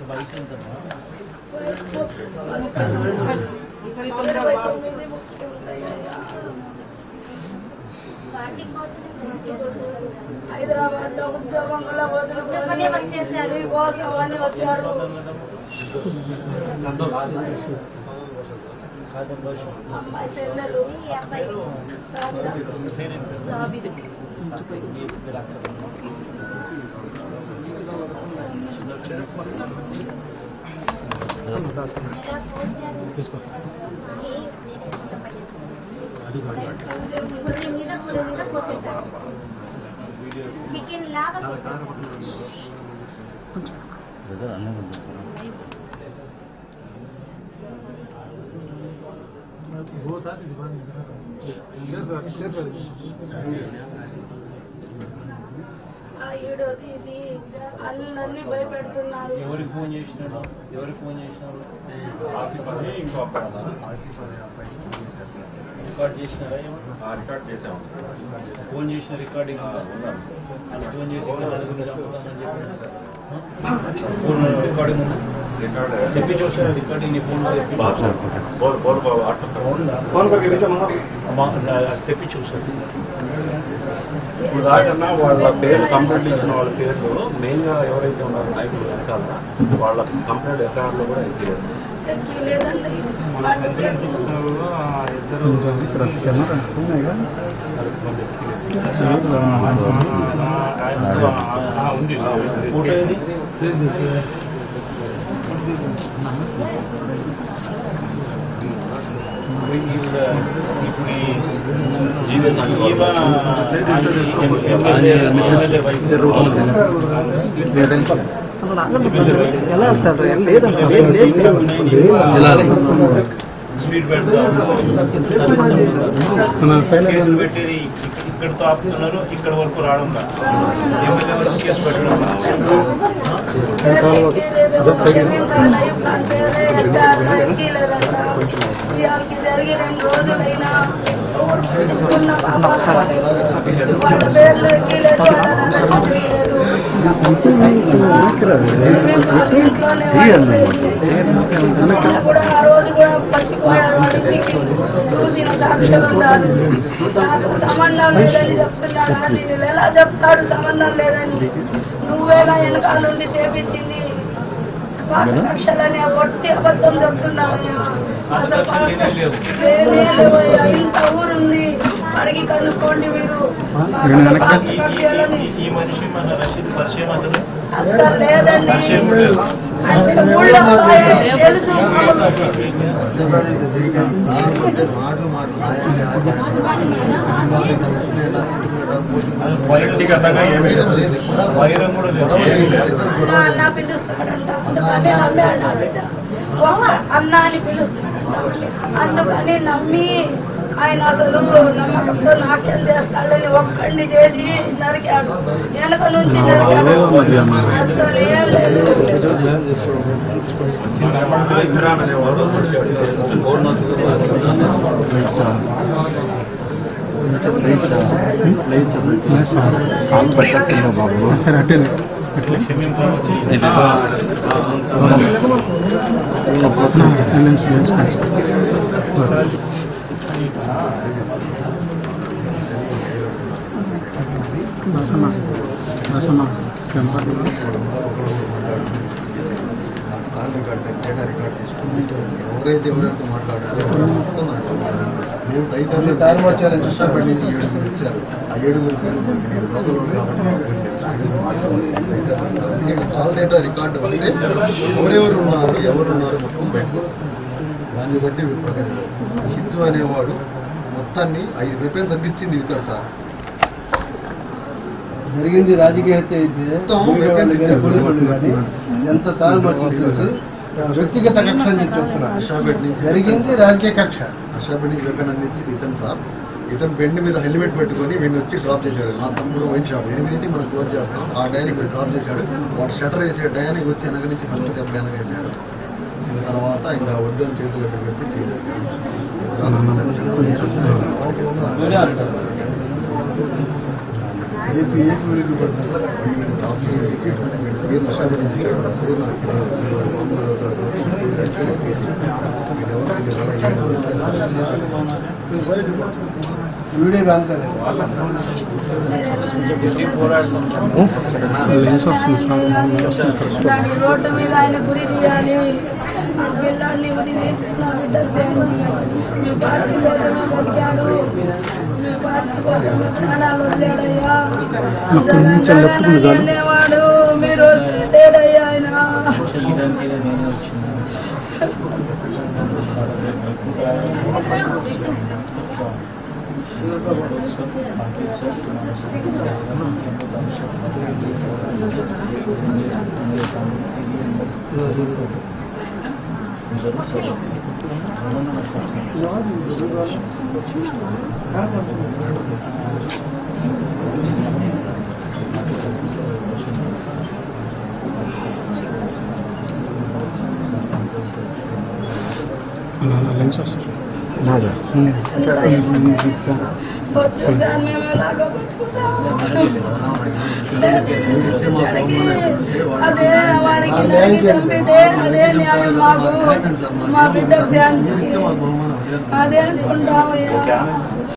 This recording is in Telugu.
హైదరాబాద్ లో ఉద్యోగం కూడా వదులుకొని వచ్చేసారు కోసం అని వచ్చాడు అమ్మాయి చెల్లెలు ఈ అబ్బాయి సాబిరా. సాబిరు. చికెన్ లాగా చేసేసారు ఆ వీడియో తీసి అందరినీ భయపెడుతున్నారు ఎవరికి ఫోన్ చేసినాడు ఎవరికి ఫోన్ చేసినాడు ఆసిఫ్ అని ఇంకో అబ్బాయి రికార్డ్ చేసినారా ఏమో? ఆ రికార్డ్ చేసాము ఫోన్ చేసిన రికార్డింగ్ ఉందా? వాళ్ళు ఫోన్ చేసి ఇక్కడ నలుగురిని చంపుతానని చెప్పి ఫోన్ రికార్డింగ్ ఉందా రికార్డ్ చెప్పి చూస్తారా రికార్డింగ్ నీ ఫోన్ తెప్పి బోర్ బోర్ వాట్సాప్ అమ్మా, నా- తెప్పి చూసారు ఇప్పుడు దాకన్నా వాళ్ళ పేరు కంప్లైంట్ ఇచ్చిన వాళ్ళ పేర్లు మెయిన్గా ఎవరైతే ఉన్నారో నాయకులు వెనకాల వాళ్ళ కంప్లైంట్ ఎఫ్ఐఆర్ లో కూడా ఎక్కిలేదు ఎక్కి లేదండి ఫోటో ఏది ఈవిడ ఇప్పుడు ఈ జీవీఎస్ అని ఈవ ఎలా వెళ్తారు లేదండి స్పీడ్ పెడతారు కేసులు పెట్టేది ఇక్కడితో ఆపుతున్నారు ఇక్కడ వరకు రావడం కాదు ఎమ్మెల్యే వరకు కేసు పెట్టడం కాదు. ఇవాళకి జరిగి రెండు రోజులైనా ఎవరు పట్టించుకున్న పాప వాళ్ళ పేర్లు ఎక్కిలేదు, వాళ్ళ ఎక్కిలేదు. వాళ్ళు కూడా ఆ రోజు కూడా పచ్చిపోయాడు వాడి ఇంటికి చూసిన సాక్షులు ఉన్నారు నాకు సంబంధం లేదని చెప్తున్నాడు అది నేను ఎలా చెప్తాడు సంబంధం లేదని నువ్వేగా వెనకాల నుండి చేపించింది పాత కక్షలనే ఒట్టి అబద్ధం చెప్తున్నావయ్యా అసలు పాత- లేనే లేవయ్యా. ఇంత ఊరుంది అడిగి కనుక్కోండి మీరు మాకు అసలు పాత ఈ- కక్షలని ఈ- ఈ మనిషి మన రషీద్ పరిచయం అసలు అస్సలు లేదండి పరిచయం లేదు అసలు ఊళ్ళో అబ్బాయి తెలుసు వ్యక్తిగతంగా ఏమీ లేదు వైరం కూడా లేదు ఏమీ లేదు అన్న అన్న పిలుస్తాడంట అందుకని నమ్మాడు నా బిడ్డ ఒక్క అన్న అని పిలుస్తాడంట అందుకని నమ్మి ఆయన అసలు నమ్మకంతో నాకేం చేస్తాడని ఒక్కడిని చేసి నరికాడు వెనక నుంచి నరికాడు అసలు ఏం లేదు ఇమ్రాన్ అనేవాడు వచ్చాడు సరే అట్టే లెన్స్ లెన్స్ బసమ్మ బసమ్మ కెంపర్లో కాల్ రికార్డ్ డేటా రికార్డ్ తీసుకుని ఎవరైతే ఎవరైతే మాట్లాడారో మొత్తం అంటున్నారు మేము తదితరులు కష్టపడి నుంచి ఏడుగురు ఇచ్చారు ఆ ఏడుగురు పేరు మనకి నేను లోకల్ వాడు కాబట్టి మాకు పేరు తెలుసు. తదితరులు అంటారు. ఎందుకంటే కాల్ డేటా రికార్డు వస్తే ఎవరెవరు ఉన్నారు ఎవరు ఉన్నారు మొత్తం బయటకు వస్తుంది దాన్ని బట్టి ఇప్పుడు హిందూ అనేవాడు మొత్తాన్ని ఐదు వెపన్స్ అందించింది ఇస్తాడు సార్ జరిగింది రాజకీయ హత్య అయితే మొత్తం వేరే వాళ్ళు వేకెన్సీ కానీ ఇచ్చారు. పోలీసు వాళ్ళు కానీ ఎంత తారుమారు చేసేసి వ్యక్తిగత కక్ష అని చెప్పి చెప్తున్నారు అషాబెడ్ నుంచి జరిగింది రాజకీయ కక్ష అషాబెడ్ నుంచి వెపన్ అందించి ఇతను సార్ ఇతను బెండ్ మీద హెల్మెట్ పెట్టుకొని వీడిని వచ్చి డ్రాప్ చేశాడు మా తమ్ముడు వైన్ షాప్ ఎనిమిదింటికి మనం క్లోజ్ చేస్తాం ఆ డయానికి వీడు డ్రాప్ చేశాడు వాడు షటర్ వేసే డయానికి వచ్చి వెనక నుంచి ఫస్ట్ దెబ్బ వెనక వేసాడు ఇంకా తర్వాత ఇంకా వద్దని చేతులు కట్టి పెట్టి చేయలేదు ఏపీ ఏపీ వీడికి పడుతుంది వీడికి డ్రాప్ చేసి వీడు పేరు నష్టాలు చేశాడు పేరు నాకు తెలియదు వీడు మామూలు అవుతాడు. వీడు ఎక్కడ పేరు చెప్పాడు. వీడు ఎవరు వీడు వాళ్ళ ఏడు వచ్చారు సార్. వీడియో కాంతారు లెన్స్ వస్తుంది సార్ నాని రోడ్డు మీద ఆయన గురి తీయాలి నా పిల్లాడిని ఉరి తీసి నా బిడ్డ చేయండి మీ పార్టీ కోసమే బతికాడు మీ పార్టీ కోసమే ప్రాణాలు వదిలాడయ్యా జగన్ జగన్ అని అనేవాడు మీరు లేడయ్యా ఆయన ఇదంతా నేనే వచ్చింది లెన్స్ వస్తుంది వద్దు సార్ మేము ఎలాగో బతుకుతాం వాడికి అదే వాడికి నరికి చంపితే అదే న్యాయం మాకు మా బిడ్డకు శాంతి ఇచ్చే మాకు బహుమానం అదే అదే అనుకుంటామయ్యా